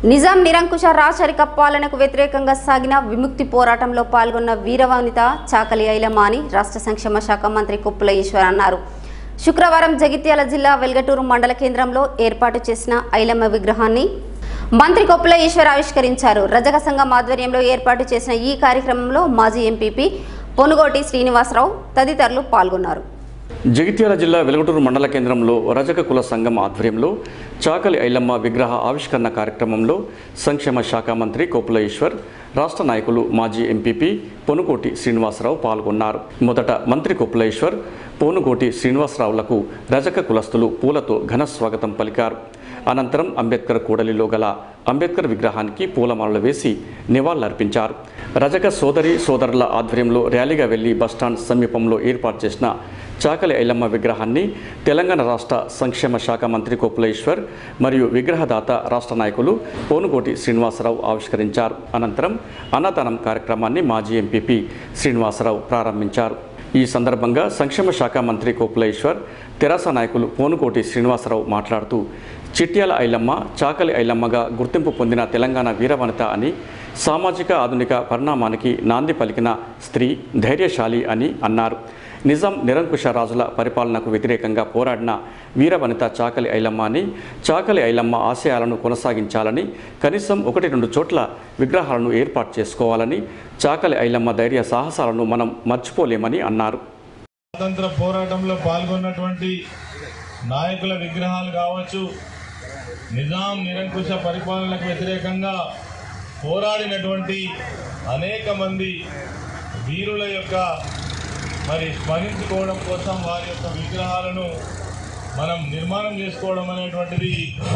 నిజాం నిరంకుశ రాచరిక పాలనకు వ్యతిరేకంగా సాగిన విముక్తి పోరాటంలో పాల్గొన్న వీరవనిత చాకలి ఐలమ్మ అని రాష్ట్ర సంక్షేమ శాఖ మంత్రి కొప్పుల ఈశ్వర్ అన్నారు శుక్రవారం జగిత్యాల జిల్లా వెల్గటూరు మండల కేంద్రంలో ఏర్పాటు చేసిన ఐలమ్మ విగ్రహాన్ని మంత్రి కొప్పుల ఈశ్వర్ ఆవిష్కరించారు రజక సంఘం ఆధ్వర్యంలో ఏర్పాటు చేసిన ఈ కార్యక్రమంలో మాజీ ఎంపీపీ పొనుగోటి శ్రీనివాసరావు తదితరులు పాల్గొన్నారు జగిత్యాల జిల్లా వెలుగుటూరు మండల కేంద్రంలో రజక కుల సంఘం ఆధ్వర్యంలో చాకలి ఐలమ్మ విగ్రహ ఆవిష్కరణ కార్యక్రమంలో సంక్షేమ శాఖ మంత్రి కోపుల ఈశ్వర్ రాష్ట్ర నాయకులు మాజీ ఎంపీపీ పొనుకోటి శ్రీనివాసరావు పాల్గొన్నారు మొదట మంత్రి కొప్పుల ఈశ్వర్ పోనుగోటి శ్రీనివాసరావులకు రజక కులస్తులు పూలతో ఘన స్వాగతం పలికారు అనంతరం అంబేద్కర్ కూడలిలో గల అంబేద్కర్ విగ్రహానికి పూలమాలలు వేసి నివాళులర్పించారు రజక సోదరి సోదరుల ఆధ్వర్యంలో ర్యాలీగా వెళ్లి బస్టాండ్ సమీపంలో ఏర్పాటు చేసిన చాకలి ఐలమ్మ విగ్రహాన్ని తెలంగాణ రాష్ట్ర సంక్షేమ శాఖ మంత్రి కొప్పులేశ్వర్ మరియు విగ్రహదాత రాష్ట్ర నాయకులు పోనుకోటి శ్రీనివాసరావు ఆవిష్కరించారు అనంతరం అన్నదానం కార్యక్రమాన్ని మాజీ ఎంపీపీ శ్రీనివాసరావు ప్రారంభించారు ఈ సందర్భంగా సంక్షేమ శాఖ మంత్రి కోపులేశ్వర్ తెరాస నాయకులు పోనుకోటి శ్రీనివాసరావు మాట్లాడుతూ చిట్యాల ఐలమ్మ చాకలి ఐలమ్మగా గుర్తింపు పొందిన తెలంగాణ వీరవనిత అని సామాజిక ఆధునిక పరిణామానికి నాంది పలికిన స్త్రీ ధైర్యశాలి అని అన్నారు నిజాం నిరంకుశ రాజుల పరిపాలనకు వ్యతిరేకంగా పోరాడిన వీరవనిత చాకలి ఐలమ్మ అని చాకలి ఐలమ్మ ఆశయాలను కొనసాగించాలని కనీసం ఒకటి రెండు చోట్ల విగ్రహాలను ఏర్పాటు చేసుకోవాలని చాకలి ఐలమ్మ ధైర్య సాహసాలను మనం మర్చిపోలేమని అన్నారు స్వాతంత్ర పోరాటంలో పాల్గొన్నటువంటి నాయకుల విగ్రహాలు కావచ్చు నిజాం నిరంకుశ పరిపాలనకు వ్యతిరేకంగా పోరాడినటువంటి అనేక మంది వీరుల యొక్క మరి స్మరించుకోవడం కోసం వారి యొక్క విగ్రహాలను మనం నిర్మాణం చేసుకోవడం అనేటువంటిది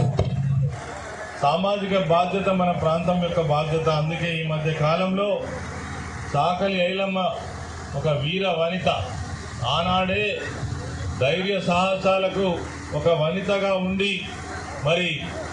సామాజిక బాధ్యత మన ప్రాంతం యొక్క బాధ్యత అందుకే ఈ మధ్య కాలంలో సాకలి ఐలమ్మ ఒక వీర వనిత ఆనాడే ధైర్య సాహసాలకు ఒక వనితగా ఉండి మరి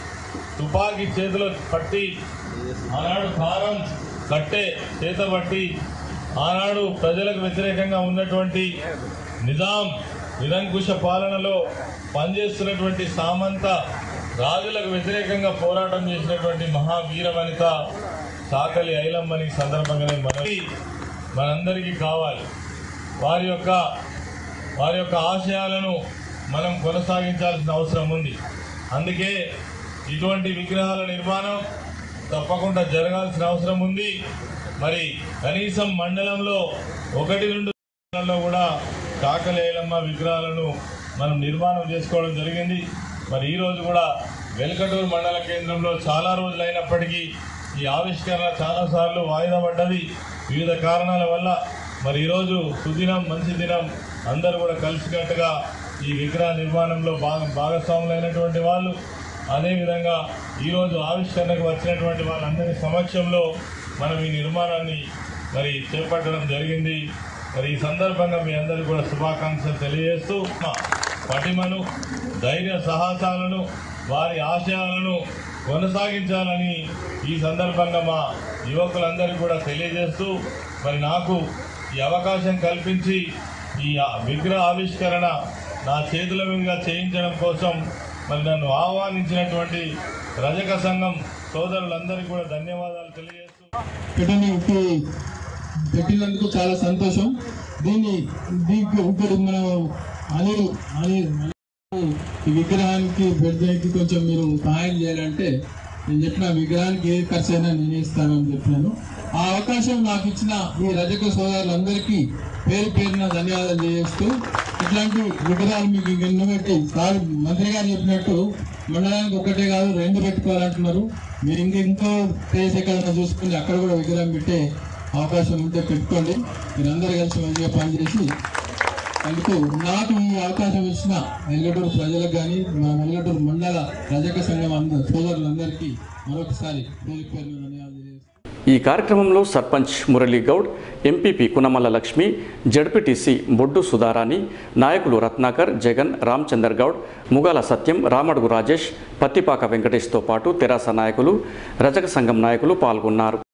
తుపాకీ చేతిలో పట్టి ఆనాడు కారం కట్టే చేత పట్టి ఆనాడు ప్రజలకు వ్యతిరేకంగా ఉన్నటువంటి నిజాం నిరంకుశ పాలనలో పనిచేస్తున్నటువంటి సామంత రాజులకు వ్యతిరేకంగా పోరాటం చేసినటువంటి మహావీర వనిత సాకలి ఐలమ్మని సందర్భంగానే మనకి మనందరికీ కావాలి వారి యొక్క వారి యొక్క ఆశయాలను మనం కొనసాగించాల్సిన అవసరం ఉంది అందుకే ఇటువంటి విగ్రహాల నిర్మాణం తప్పకుండా జరగాల్సిన అవసరం ఉంది మరి కనీసం మండలంలో ఒకటి రెండు మండలంలో కూడా కాకలేలమ్మ విగ్రహాలను మనం నిర్మాణం చేసుకోవడం జరిగింది మరి ఈరోజు కూడా వెల్కటూరు మండల కేంద్రంలో చాలా రోజులు అయినప్పటికీ ఈ ఆవిష్కరణ చాలాసార్లు వాయిదా పడ్డది వివిధ కారణాల వల్ల మరి ఈరోజు సుదినం మంచి దినం అందరూ కూడా కలిసికట్టుగా ఈ విగ్రహ నిర్మాణంలో భాగ భాగస్వాములైనటువంటి వాళ్ళు అదేవిధంగా ఈరోజు ఆవిష్కరణకు వచ్చినటువంటి వాళ్ళందరి సమక్షంలో మనం ఈ నిర్మాణాన్ని మరి చేపట్టడం జరిగింది మరి ఈ సందర్భంగా మీ అందరికీ కూడా శుభాకాంక్షలు తెలియజేస్తూ మా పటిమను ధైర్య సాహసాలను వారి ఆశయాలను కొనసాగించాలని ఈ సందర్భంగా మా యువకులందరికీ కూడా తెలియజేస్తూ మరి నాకు ఈ అవకాశం కల్పించి ఈ ఆ- విగ్రహ ఆవిష్కరణ నా చేతుల మీదుగా చేయించడం కోసం మరి నన్ను ఆహ్వానించినటువంటి రజక సంఘం సోదరులందరికీ కూడా ధన్యవాదాలు తెలియజేస్తూ పెట్టడానికి పెట్టినందుకు చాలా సంతోషం దీన్ని దీనికి ఇక్కడ మన అనిల్ అనిల్ ఈ విగ్రహానికి పెద్దకి కొంచెం మీరు సహాయం చేయాలంటే నేను చెప్పిన విగ్రహానికి ఏ ఖర్చు అయినా నేను ఇస్తానని చెప్పినాను ఆ అవకాశం నాకు ఇచ్చిన ఈ రజక సోదరులందరికీ పేరు పేరున ధన్యవాదాలు చేస్తూ ఇట్లాంటి విగ్రహాలు మీకు ఎన్నో పెట్టి సార్ మంత్రి గారు చెప్పినట్టు మండలానికి ఒకటే కాదు రెండు పెట్టుకోవాలంటున్నారు మీరు ఇంకా ఇంకో ప్లేస్ ఎక్కడైనా చూసుకుని అక్కడ కూడా విగ్రహం పెట్టే అవకాశం ఉంటే పెట్టుకోండి మీరందరూ కలిసి మంచిగా పనిచేసి అందుకు నాకు ఈ అవకాశం ఇచ్చిన వెల్గటూరు ప్రజలకు కానీ మా వెల్గటూరు మండల రజక సంఘం అందరు సోదరులందరికీ మరొకసారి పేరు పేరున ధన్యవాదాలు తెలియజేస్తున్నాను. ఈ కార్యక్రమంలో సర్పంచ్ మురళీ గౌడ్ ఎంపీపీ కునమల్ల లక్ష్మి జడ్పీటీసీ బొడ్డు సుధారాణి నాయకులు రత్నాకర్ జగన్ రామచందర్ గౌడ్ ముగాల సత్యం రామడుగు రాజేష్ పత్తిపాక వెంకటేష్తో పాటు తెరాస నాయకులు రజక సంఘం నాయకులు పాల్గొన్నారు